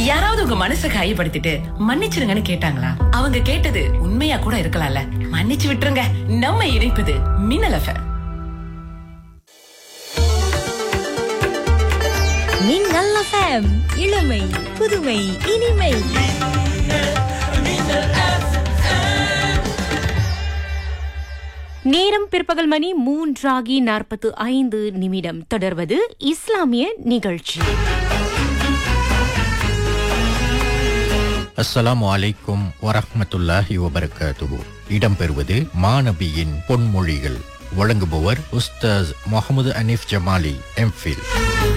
யாராவது உங்க மனசை காயப்படுத்திட்டு மன்னிச்சிருங்கன்னு கேட்டாங்களா அவங்க கேட்டது உண்மையா கூட இருக்கலாம்ல மன்னிச்சு விட்டுருங்க நம்ம இணைப்பது மின்னல் எஃப்எம் மின்னல் எஃப்எம் இளமை புதுமை இனிமை நேரம் பிற்பகல் மணி மூன்றாகி நாற்பத்து ஐந்து நிமிடம் தொடர்வது இஸ்லாமிய நிகழ்ச்சி அஸ்ஸலாமு அலைக்கும் வரஹ்மத்துல்லாஹி வபரகாத்துஹு இடம்பெறுவது மாநபியின் பொன்மொழிகள் வழங்குபவர் உஸ்தாஸ் முகமது அனீஃப் ஜமாலி எம்ஃபில்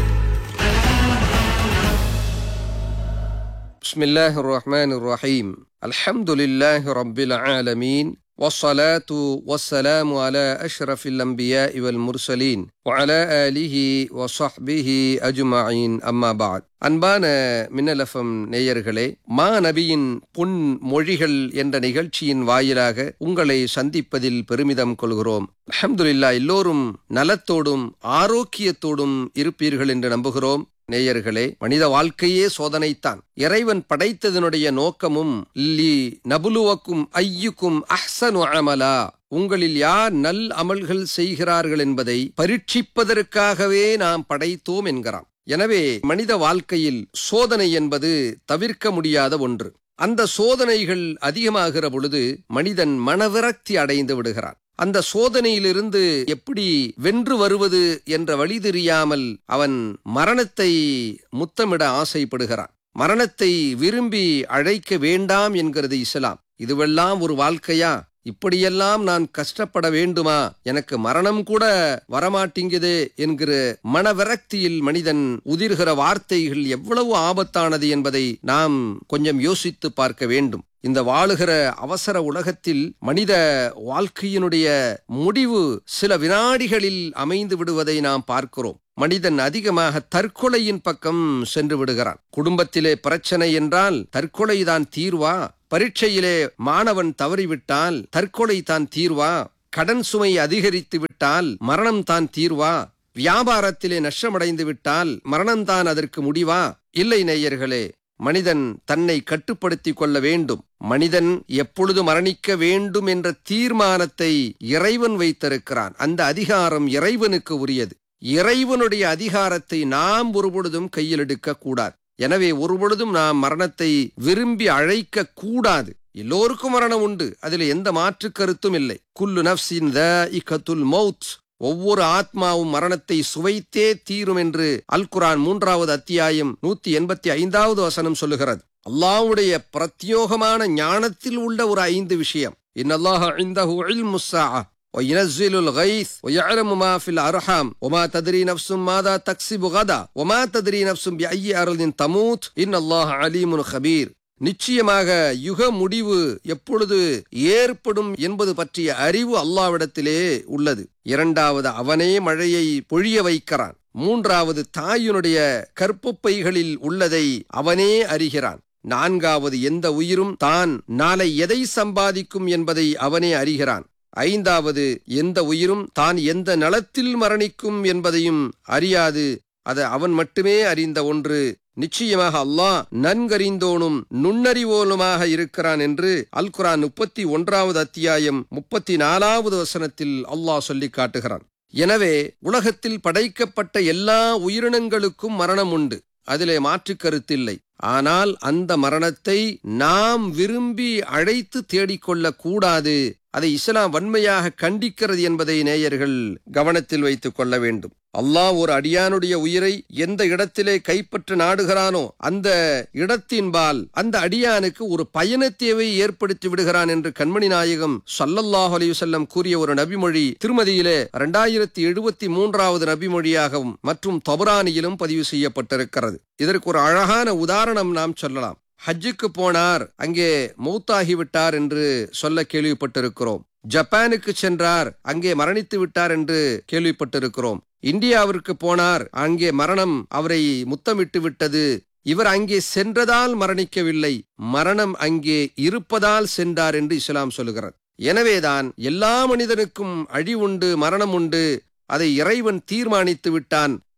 بسم الله الرحمن الرحيم الحمد لله رب العالمين والصلاة والسلام على أشرف الأنبياء والمرسلين وعلى آله وصحبه أجمعين أما بعد அன்பான மின்னலஃபம் நேயர்களே மா நபியின் பொன் மொழிகள் என்ற நிகழ்ச்சியின் வாயிலாக உங்களை சந்திப்பதில் பெருமிதம் கொள்கிறோம் அல்ஹம்துலில்லா எல்லோரும் நலத்தோடும் ஆரோக்கியத்தோடும் இருப்பீர்கள் என்று நம்புகிறோம் நேயர்களே மனித வாழ்க்கையே சோதனைத்தான் இறைவன் படைத்ததனுடைய நோக்கமும் லி நபுலுவக்கும் ஐயுக்கும் அஹ்சனு அமலா உங்களில் யார் நல் அமல்கள் செய்கிறார்கள் என்பதை பரீட்சிப்பதற்காகவே நாம் படைத்தோம் என்கிறான் எனவே மனித வாழ்க்கையில் சோதனை என்பது தவிர்க்க முடியாத ஒன்று அந்த சோதனைகள் அதிகமாகிற பொழுது மனிதன் மனவிரக்தி அடைந்து விடுகிறான் அந்த சோதனையிலிருந்து எப்படி வென்று வருவது என்ற வழி தெரியாமல் அவன் மரணத்தை முத்தமிட ஆசைப்படுகிறான் மரணத்தை விரும்பி அழைக்க வேண்டாம் என்கிறது இஸ்லாம் இதுவெல்லாம் ஒரு வாழ்க்கையா இப்படியெல்லாம் நான் கஷ்டப்பட வேண்டுமா எனக்கு மரணம் கூட வரமாட்டேங்குது என்கிற மனவிரக்தியில் மனிதன் உதிர்கிற வார்த்தைகள் எவ்வளவு ஆபத்தானது என்பதை நாம் கொஞ்சம் யோசித்து பார்க்க வேண்டும் இந்த வாழுகிற அவசர உலகத்தில் மனித வாழ்க்கையினுடைய முடிவு சில வினாடிகளில் அமைந்து விடுவதை நாம் பார்க்கிறோம் மனிதன் அதிகமாக தற்கொலையின் பக்கம் சென்று விடுகிறான் குடும்பத்திலே பிரச்சனை என்றால் தற்கொலைதான் தீர்வா பரீட்சையிலே மாணவன் தவறிவிட்டால் தற்கொலை தான் தீர்வா கடன் சுமை அதிகரித்து விட்டால் மரணம் தான் தீர்வா வியாபாரத்திலே நஷ்டமடைந்து விட்டால் மரணம்தான் அதற்கு முடிவா இல்லை நேயர்களே மனிதன் தன்னை கட்டுப்படுத்திக் கொள்ள வேண்டும் மனிதன் எப்பொழுது மரணிக்க வேண்டும் என்ற தீர்மானத்தை இறைவன் வைத்திருக்கிறான் அந்த அதிகாரம் இறைவனுக்கு உரியது இறைவனுடைய அதிகாரத்தை நாம் ஒருபொழுதும் கையில் எடுக்க கூடாது எனவே ஒருபொழுதும் நாம் மரணத்தை விரும்பி அழைக்க கூடாது எல்லோருக்கும் மரணம் உண்டு அதில் எந்த மாற்று கருத்தும் இல்லை குல்லு நப்சின் த இக்கத்துல் மௌத் ஒவ்வொரு ஆத்மாவும் மரணத்தை சுவைத்தே தீரும் என்று அல் குரான் மூன்றாவது அத்தியாயம் நூத்தி எண்பத்தி ஐந்தாவது வசனம் சொல்லுகிறது அல்லாவுடைய பிரத்யோகமான ஞானத்தில் உள்ள ஒரு ஐந்து விஷயம் இன்னல்லாஹ இந்தஹு இல்மு ஸாஅ وينزل الغيث ويعلم ما في الأرحام وما تدري نفس ماذا تكسب غدا وما تدري نفس بأي أرض تموت إن الله عليم خبير நிச்சயமாக யுக முடிவு எப்பொழுது ஏற்படும் என்பது பற்றிய அறிவு அல்லாவிடத்திலே உள்ளது இரண்டாவது அவனே மழையை பொழிய வைக்கிறான் மூன்றாவது தாயினுடைய கற்பப்பைகளில் உள்ளதை அவனே அறிகிறான் நான்காவது எந்த உயிரும் தான் நாளை எதை சம்பாதிக்கும் என்பதை அவனே அறிகிறான் ஐந்தாவது எந்த உயிரும் தான் எந்த நலத்தில் மரணிக்கும் என்பதையும் அறியாது அது அவன் மட்டுமே அறிந்த ஒன்று நிச்சயமாக அல்லாஹ் நன்கறிந்தோனும் நுண்ணறிவோனுமாக இருக்கிறான் என்று அல் குரான் முப்பத்தி ஒன்றாவது அத்தியாயம் முப்பத்தி நாலாவது வசனத்தில் அல்லாஹ் சொல்லி காட்டுகிறான் எனவே உலகத்தில் படைக்கப்பட்ட எல்லா உயிரினங்களுக்கும் மரணம் உண்டு அதிலே மாற்று கருத்தில்லை ஆனால் அந்த மரணத்தை நாம் விரும்பி அழைத்து தேடிக்கொள்ளக் கூடாது அதை இஸ்லாம் வன்மையாக கண்டிக்கிறது என்பதை நேயர்கள் கவனத்தில் வைத்துக் கொள்ள வேண்டும் அல்லாஹ் ஒரு அடியானுடைய உயிரை எந்த இடத்திலே கைப்பற்ற நாடுகிறானோ அந்த இடத்தின்பால் அந்த அடியானுக்கு ஒரு பயண தேவை ஏற்படுத்தி விடுகிறான் என்று கண்மணி நாயகம் சல்லல்லாஹ் அலையுசல்லம் கூறிய ஒரு நபிமொழி திருமதியிலே இரண்டாயிரத்தி எழுபத்தி மூன்றாவது நபிமொழியாகவும் மற்றும் தபுரானியிலும் பதிவு செய்யப்பட்டிருக்கிறது இதற்கு ஒரு அழகான உதாரணம் நாம் சொல்லலாம் ஹஜ்ஜுக்கு போனார் அங்கே மௌத்தாகி விட்டார் என்று சொல்ல கேள்விப்பட்டிருக்கிறோம் ஜப்பானுக்கு சென்றார் அங்கே மரணித்து விட்டார் என்று கேள்விப்பட்டிருக்கிறோம் இந்தியாவிற்கு போனார் அங்கே மரணம் அவரை முத்தமிட்டு விட்டது இவர் அங்கே சென்றதால் மரணிக்கவில்லை மரணம் அங்கே இருப்பதால் சென்றார் என்று இஸ்லாம் சொல்லுகிறது எனவேதான் எல்லா மனிதனுக்கும் அழி உண்டு மரணம் உண்டு அதை இறைவன் தீர்மானித்து விட்டான்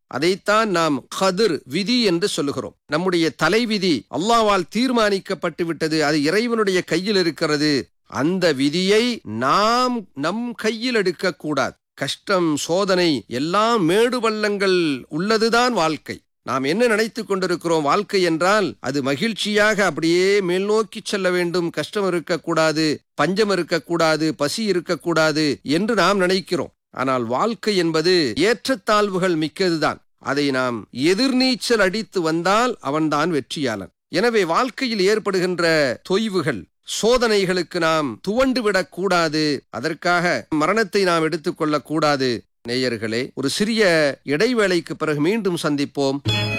அதைத்தான் நாம் கதிர் விதி என்று சொல்லுகிறோம் நம்முடைய தலைவிதி அல்லாவால் தீர்மானிக்கப்பட்டு விட்டது அது இறைவனுடைய கையில் இருக்கிறது அந்த விதியை நாம் நம் கையில் எடுக்கக்கூடாது கஷ்டம் சோதனை எல்லாம் மேடு பள்ளங்கள் உள்ளதுதான் வாழ்க்கை நாம் என்ன நினைத்துக் கொண்டிருக்கிறோம் வாழ்க்கை என்றால் அது மகிழ்ச்சியாக அப்படியே மேல் நோக்கி செல்ல வேண்டும் கஷ்டம் இருக்கக்கூடாது பஞ்சம் இருக்கக்கூடாது பசி இருக்கக்கூடாது என்று நாம் நினைக்கிறோம் ஆனால் வாழ்க்கை என்பது ஏற்றத்தாழ்வுகள் மிக்கதுதான் அதை நாம் எதிர்நீச்சல் அடித்து வந்தால் அவன்தான் வெற்றியாளன் எனவே வாழ்க்கையில் ஏற்படுகின்ற தொய்வுகள் சோதனைகளுக்கு நாம் துவண்டு விடக் கூடாது அதற்காக மரணத்தை நாம் எடுத்துக்கொள்ளக் கூடாது நேயர்களே ஒரு சிறிய இடைவேளைக்கு பிறகு மீண்டும் சந்திப்போம்